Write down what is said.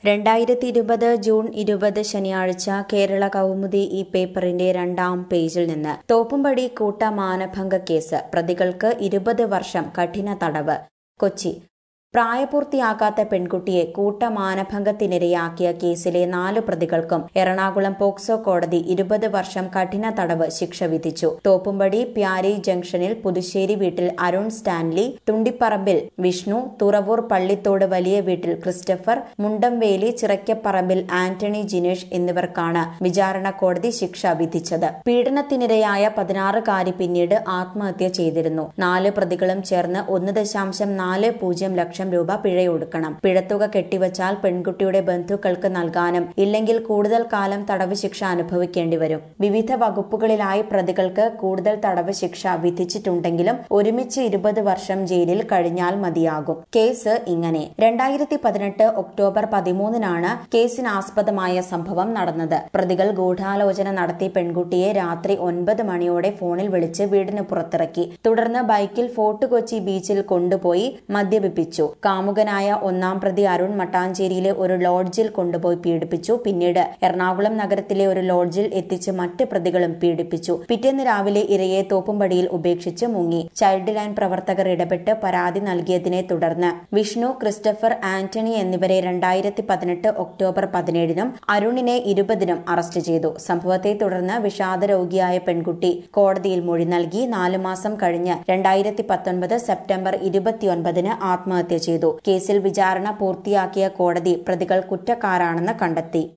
രണ്ടായിരത്തി ഇരുപത് ജൂൺ ഇരുപത് ശനിയാഴ്ച കേരള കൗമുദി ഈ പേപ്പറിന്റെ രണ്ടാം പേജിൽ നിന്ന് തോപ്പുംപടി കൂട്ട മാനഭംഗ കേസ് പ്രതികൾക്ക് ഇരുപത് വർഷം കഠിന തടവ് കൊച്ചി പ്രായപൂർത്തിയാകാത്ത പെൺകുട്ടിയെ കൂട്ടമാനഭംഗത്തിനിരയാക്കിയ കേസിലെ നാല് പ്രതികൾക്കും എറണാകുളം പോക്സോ കോടതി ഇരുപത് വർഷം കഠിന തടവ് ശിക്ഷ വിധിച്ചു തോപ്പുംപടി പ്യാരി ജംഗ്ഷനിൽ പുതുശ്ശേരി വീട്ടിൽ അരുൺ സ്റ്റാൻലി തുണ്ടിപ്പറമ്പിൽ വിഷ്ണു തുറവൂർ പള്ളിത്തോട് വലിയ വീട്ടിൽ ക്രിസ്റ്റഫർ മുണ്ടംവേലി ചിറയ്ക്കപ്പറമ്പിൽ ആന്റണി ജിനേഷ് എന്നിവർക്കാണ് വിചാരണ കോടതി ശിക്ഷ വിധിച്ചത് പീഡനത്തിനിരയായ പതിനാറുകാരി പിന്നീട് ആത്മഹത്യ ചെയ്തിരുന്നു നാല് പ്രതികളും ചേർന്ന് ഒന്ന് ദശാംശം നാല് പൂജ്യം ലക്ഷം രൂപ പിഴയൊടുക്കണം പിഴത്തുക കെട്ടിവച്ചാൽ പെൺകുട്ടിയുടെ ബന്ധുക്കൾക്ക് നൽകാനും ഇല്ലെങ്കിൽ കൂടുതൽ കാലം തടവ് ശിക്ഷ അനുഭവിക്കേണ്ടി വരും വിവിധ വകുപ്പുകളിലായി പ്രതികൾക്ക് കൂടുതൽ തടവ് ശിക്ഷ വിധിച്ചിട്ടുണ്ടെങ്കിലും ഒരുമിച്ച് ഇരുപത് വർഷം ജയിലിൽ കഴിഞ്ഞാൽ മതിയാകും കേസ് ഇങ്ങനെ രണ്ടായിരത്തി പതിനെട്ട് ഒക്ടോബർ പതിമൂന്നിനാണ് കേസിനാസ്പദമായ സംഭവം നടന്നത് പ്രതികൾ ഗൂഢാലോചന നടത്തി പെൺകുട്ടിയെ രാത്രി ഒൻപത് മണിയോടെ ഫോണിൽ വിളിച്ച് വീടിന് പുറത്തിറക്കി തുടർന്ന് ബൈക്കിൽ ഫോർട്ട് കൊച്ചി ബീച്ചിൽ കൊണ്ടുപോയി മദ്യപിപ്പിച്ചു കാമുകനായ ഒന്നാം പ്രതി അരുൺ മട്ടാഞ്ചേരിയിലെ ഒരു ലോഡ്ജിൽ കൊണ്ടുപോയി പീഡിപ്പിച്ചു പിന്നീട് എറണാകുളം നഗരത്തിലെ ഒരു ലോഡ്ജിൽ എത്തിച്ച് മറ്റ് പ്രതികളും പീഡിപ്പിച്ചു പിറ്റേന്ന് രാവിലെ ഇരയെ തോപ്പുംപടിയിൽ ഉപേക്ഷിച്ച് മുങ്ങി ചൈൽഡ് ലൈൻ പ്രവർത്തകർ ഇടപെട്ട് പരാതി നൽകിയതിനെ തുടർന്ന് വിഷ്ണു ക്രിസ്റ്റഫർ ആന്റണി എന്നിവരെ രണ്ടായിരത്തി പതിനെട്ട് ഒക്ടോബർ പതിനേഴിനും അരുണിനെ ഇരുപതിനും അറസ്റ്റ് ചെയ്തു സംഭവത്തെ തുടർന്ന് വിഷാദരോഗിയായ പെൺകുട്ടി കോടതിയിൽ മൊഴി നൽകി നാലു മാസം കഴിഞ്ഞ് രണ്ടായിരത്തി പത്തൊൻപത് സെപ്റ്റംബർ ഇരുപത്തിയൊൻപതിന് ആത്മഹത്യ ചെയ്തു കേസിൽ വിചാരണ പൂർത്തിയാക്കിയ കോടതി പ്രതികൾ കുറ്റക്കാരാണെന്ന് കണ്ടെത്തി